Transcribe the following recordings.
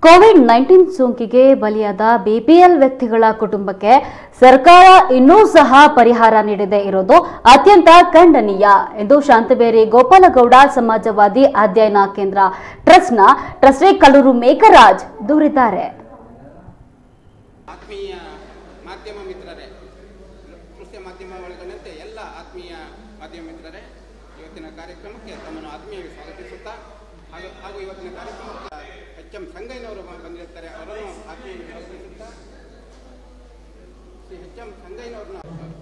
Covid nineteen ಸೋಂಕಿಗೆ ಬಲಿಯಾದ BPL ವ್ಯಕ್ತಿಗಳ ಕುಟುಂಬಕ್ಕೆ ಸರ್ಕಾರ ಇನ್ನೂ ಸಹ ಪರಿಹಾರ ನೀಡದೇ ಇರೋದು ಅತ್ಯಂತ ಖಂಡನೀಯ ಎಂದು ಶಾಂತಬೇರಿ ಗೋಪಾಲಗೌಡ ಸಮಾಜವಾದಿ ಅಧ್ಯಯನ ಕೇಂದ್ರ ಟ್ರಸ್ಟ್ನ ಟ್ರಸ್ಟಿ ಕಲ್ಲೂರು ಮೇಘರಾಜ್ ದೂರಿದ್ದಾರೆ ಆತ್ಮೀಯ ಮಾಧ್ಯಮ ಮಿತ್ರರೇ ದೃಶ್ಯ ಮಾಧ್ಯಮ ಒಳಗೊಂಡಂತೆ ಎಲ್ಲ ಆತ್ಮೀಯ ಮಾಧ್ಯಮ ಮಿತ್ರರೇ ಇವತ್ತಿನ ಕಾರ್ಯಕ್ರಮಕ್ಕೆ ತಮ್ಮನ್ನು ಆತ್ಮೀಯವಾಗಿ ಸ್ವಾಗತಿಸುತ್ತಾ ಹಾಗೂ ಹಾಗೂ ಇವತ್ತಿನ ಕಾರ್ಯಕ್ರಮಕ್ಕೆ ಎಚ್ ಎಂ ಸಂಗಯ್ಯನವರು ಬ- ಬಂದಿರುತ್ತಾರೆ ಅವರನ್ನು ಆತ್ಮೀಯವಾಗಿ ಸ್ವಾಗತಿಸುತ್ತಾ ಶ್ರೀ ಎಚ್ ಎಂ ಸಂಗಯ್ಯನವ್ರನ್ನ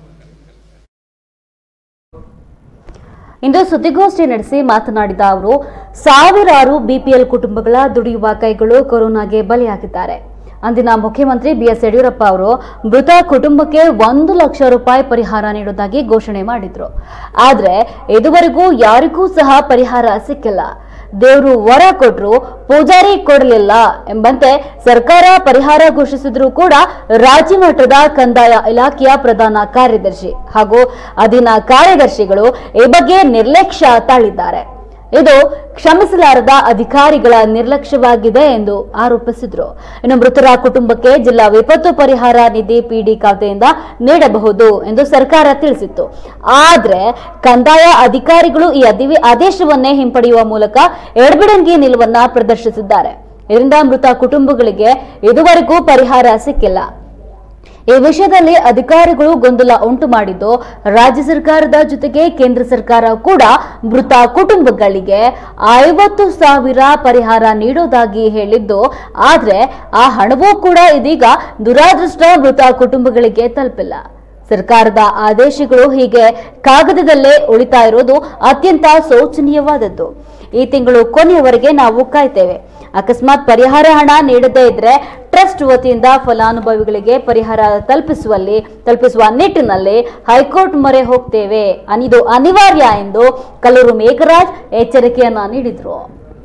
ಇಂದು ಸುದ್ದಿಗೋಷ್ಠಿ ನಡೆಸಿ ಮಾತನಾಡಿದ ಅವರು ಸಾವಿರಾರು ಬಿಪಿಎಲ್ ಕುಟುಂಬಗಳ ದುಡಿಯುವ ಕೈಗಳು ಕೊರೋನಾಗೆ ಬಲಿಯಾಗಿದ್ದಾರೆ ಅಂದಿನ ಮುಖ್ಯಮಂತ್ರಿ ಬಿಎಸ್ ಯಡಿಯೂರಪ್ಪ ಅವರು ಮೃತ ಕುಟುಂಬಕ್ಕೆ ಒಂದು ಲಕ್ಷ ರೂಪಾಯಿ ಪರಿಹಾರ ನೀಡುವುದಾಗಿ ಘೋಷಣೆ ಮಾಡಿದ್ರು ಆದ್ರೆ ಇದುವರೆಗೂ ಯಾರಿಗೂ ಸಹ ಪರಿಹಾರ ಸಿಕ್ಕಿಲ್ಲ ದೇವರು ವರ ಕೊಟ್ರು ಪೂಜಾರಿ ಕೊಡಲಿಲ್ಲ ಎಂಬಂತೆ ಸರ್ಕಾರ ಪರಿಹಾರ ಘೋಷಿಸಿದ್ರೂ ಕೂಡ ರಾಜ್ಯ ಮಟ್ಟದ ಕಂದಾಯ ಇಲಾಖೆಯ ಪ್ರಧಾನ ಕಾರ್ಯದರ್ಶಿ ಹಾಗೂ ಅಧೀನ ಕಾರ್ಯದರ್ಶಿಗಳು ಈ ಬಗ್ಗೆ ನಿರ್ಲಕ್ಷ್ಯ ತಾಳಿದ್ದಾರೆ ಇದು ಕ್ಷಮಿಸಲಾರದ ಅಧಿಕಾರಿಗಳ ನಿರ್ಲಕ್ಷ್ಯವಾಗಿದೆ ಎಂದು ಆರೋಪಿಸಿದ್ರು ಇನ್ನು ಮೃತರ ಕುಟುಂಬಕ್ಕೆ ಜಿಲ್ಲಾ ವಿಪತ್ತು ಪರಿಹಾರ ನಿಧಿ ಪಿಡಿ ಖಾತೆಯಿಂದ ನೀಡಬಹುದು ಎಂದು ಸರ್ಕಾರ ತಿಳಿಸಿತ್ತು ಆದ್ರೆ ಕಂದಾಯ ಅಧಿಕಾರಿಗಳು ಈ ಅಧಿವಿ ಆದೇಶವನ್ನೇ ಹಿಂಪಡೆಯುವ ಮೂಲಕ ಎಡಬಿಡಂಗಿ ನಿಲುವನ್ನ ಪ್ರದರ್ಶಿಸಿದ್ದಾರೆ ಇದರಿಂದ ಮೃತ ಕುಟುಂಬಗಳಿಗೆ ಇದುವರೆಗೂ ಪರಿಹಾರ ಸಿಕ್ಕಿಲ್ಲ ಈ ವಿಷಯದಲ್ಲಿ ಅಧಿಕಾರಿಗಳು ಗೊಂದಲ ಉಂಟು ಮಾಡಿದ್ದು ರಾಜ್ಯ ಸರ್ಕಾರದ ಜೊತೆಗೆ ಕೇಂದ್ರ ಸರ್ಕಾರ ಕೂಡ ಮೃತ ಕುಟುಂಬಗಳಿಗೆ ಐವತ್ತು ಸಾವಿರ ಪರಿಹಾರ ನೀಡೋದಾಗಿ ಹೇಳಿದ್ದು ಆದ್ರೆ ಆ ಹಣವೂ ಕೂಡ ಇದೀಗ ದುರಾದೃಷ್ಟ ಮೃತ ಕುಟುಂಬಗಳಿಗೆ ತಲುಪಿಲ್ಲ ಸರ್ಕಾರದ ಆದೇಶಗಳು ಹೀಗೆ ಕಾಗದದಲ್ಲೇ ಉಳಿತಾ ಇರೋದು ಅತ್ಯಂತ ಶೋಚನೀಯವಾದದ್ದು ಈ ತಿಂಗಳು ಕೊನೆಯವರೆಗೆ ನಾವು ಕಾಯ್ತೇವೆ ಅಕಸ್ಮಾತ್ ಪರಿಹಾರ ಹಣ ನೀಡದೇ ಇದ್ರೆ ಟ್ರಸ್ಟ್ ವತಿಯಿಂದ ಫಲಾನುಭವಿಗಳಿಗೆ ಪರಿಹಾರ ತಲುಪಿಸುವಲ್ಲಿ ತಲುಪಿಸುವ ನಿಟ್ಟಿನಲ್ಲಿ ಹೈಕೋರ್ಟ್ ಮೊರೆ ಹೋಗ್ತೇವೆ ಅನಿದು ಅನಿವಾರ್ಯ ಎಂದು ಕಲ್ಲೂರು ಮೇಘರಾಜ್ ಎಚ್ಚರಿಕೆಯನ್ನ ನೀಡಿದ್ರು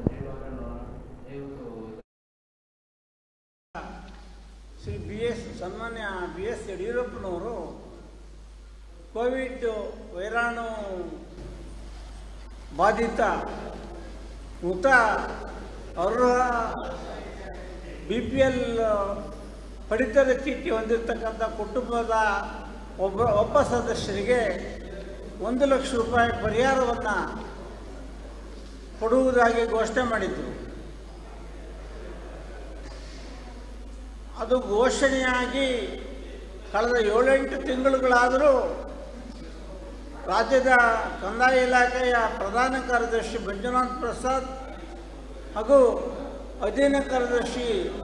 ಶ್ರೀ ಬಿ ಎಸ್ ಸನ್ಮಾನ್ಯ ಬಿ ಎಸ್ ಯಡಿಯೂರಪ್ಪನವರು ಕೋವಿಡ್ ವೈರಾಣು ಬಾಧಿತ ಮೃತ ಅವರ ಬಿ ಪಿ ಎಲ್ ಪಡಿತರ ಚೀಟಿ ಹೊಂದಿರತಕ್ಕಂಥ ಕುಟುಂಬದ ಒಬ್ಬ ಒಬ್ಬ ಸದಸ್ಯರಿಗೆ ಒಂದು ಲಕ್ಷ ರೂಪಾಯಿ ಪರಿಹಾರವನ್ನು ಕೊಡುವುದಾಗಿ ಘೋಷಣೆ ಮಾಡಿದರು ಅದು ಘೋಷಣೆಯಾಗಿ ಕಳೆದ ಏಳೆಂಟು ತಿಂಗಳುಗಳಾದರೂ ರಾಜ್ಯದ ಕಂದಾಯ ಇಲಾಖೆಯ ಪ್ರಧಾನ ಕಾರ್ಯದರ್ಶಿ ಮಂಜುನಾಥ್ ಪ್ರಸಾದ್ ಹಾಗೂ ಅಧೀನ ಕಾರ್ಯದರ್ಶಿ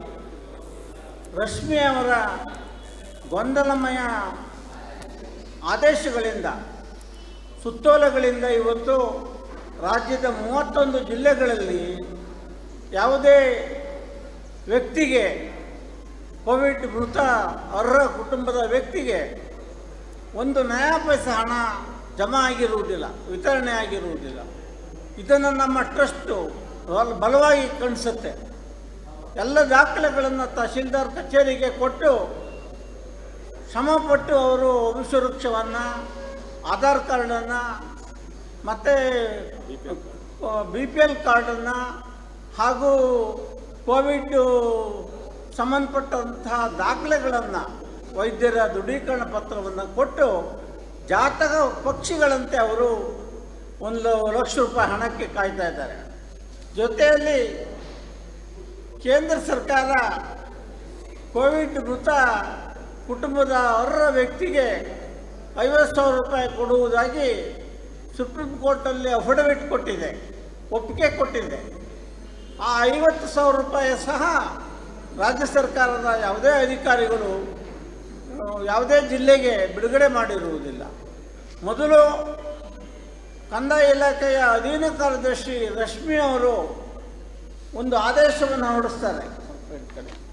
ರಶ್ಮಿ ಅವರ ಗೊಂದಲಮಯ ಆದೇಶಗಳಿಂದ ಸುತ್ತೋಲೆಗಳಿಂದ ಇವತ್ತು ರಾಜ್ಯದ ಮೂವತ್ತೊಂದು ಜಿಲ್ಲೆಗಳಲ್ಲಿ ಯಾವುದೇ ವ್ಯಕ್ತಿಗೆ ಕೋವಿಡ್ ಮೃತ ಅರ್ಹ ಕುಟುಂಬದ ವ್ಯಕ್ತಿಗೆ ಒಂದು ನಯಾ ಪೈಸೆ ಹಣ ಜಮಾ ಆಗಿರುವುದಿಲ್ಲ ವಿತರಣೆ ಆಗಿರುವುದಿಲ್ಲ ಇದನ್ನು ನಮ್ಮ ಟ್ರಸ್ಟು ಬಲ- ಬಲವಾಗಿ ಕಣಿಸುತ್ತೆ ಎಲ್ಲ ದಾಖಲೆಗಳನ್ನು ತಹಶೀಲ್ದಾರ್ ಕಚೇರಿಗೆ ಕೊಟ್ಟು ಶ್ರಮಪಟ್ಟು ಅವರು ವಂಶವೃಕ್ಷವನ್ನು ಆಧಾರ್ ಕಾರ್ಡನ್ನು ಮತ್ತು ಬಿ ಪಿ ಎಲ್ ಕಾರ್ಡನ್ನು ಹಾಗೂ ಕೋವಿಡ್ ಸಂಬಂಧಪಟ್ಟಂತಹ ದಾಖಲೆಗಳನ್ನು ವೈದ್ಯರ ದೃಢೀಕರಣ ಪತ್ರವನ್ನು ಕೊಟ್ಟು ಜಾತಕ ಪಕ್ಷಿಗಳಂತೆ ಅವರು ಒಂದು ಲಕ್ಷ ರೂಪಾಯಿ ಹಣಕ್ಕೆ ಕಾಯ್ತಾ ಇದ್ದಾರೆ ಜೊತೆಯಲ್ಲಿ ಕೇಂದ್ರ ಸರ್ಕಾರ ಕೋವಿಡ್ ಮೃತ ಕುಟುಂಬದ ಅರ್ಹ ವ್ಯಕ್ತಿಗೆ ಐವತ್ತು ಸಾವಿರ ರೂಪಾಯಿ ಕೊಡುವುದಾಗಿ ಸುಪ್ರೀಂ ಕೋರ್ಟಲ್ಲಿ ಅಫಿಡವಿಟ್ ಕೊಟ್ಟಿದೆ ಒಪ್ಪಿಗೆ ಕೊಟ್ಟಿದೆ ಆ ಐವತ್ತು ಸಾವಿರ ರೂಪಾಯಿ ಸಹ ರಾಜ್ಯ ಸರ್ಕಾರದ ಯಾವುದೇ ಅಧಿಕಾರಿಗಳು ಆ, ಯಾವುದೇ ಜಿಲ್ಲೆಗೆ ಬಿಡುಗಡೆ ಮಾಡಿರುವುದಿಲ್ಲ ಮೊದಲು ಕಂದಾಯ ಇಲಾಖೆಯ ಅಧೀನ ಕಾರ್ಯದರ್ಶಿ ರಶ್ಮಿ ಅವರು ಒಂದು ಆದೇಶವನ್ನು ಹೊರಡಿಸ್ತಾರೆ ಸ್ವಲ್ಪ ಈ ಕಡೆ.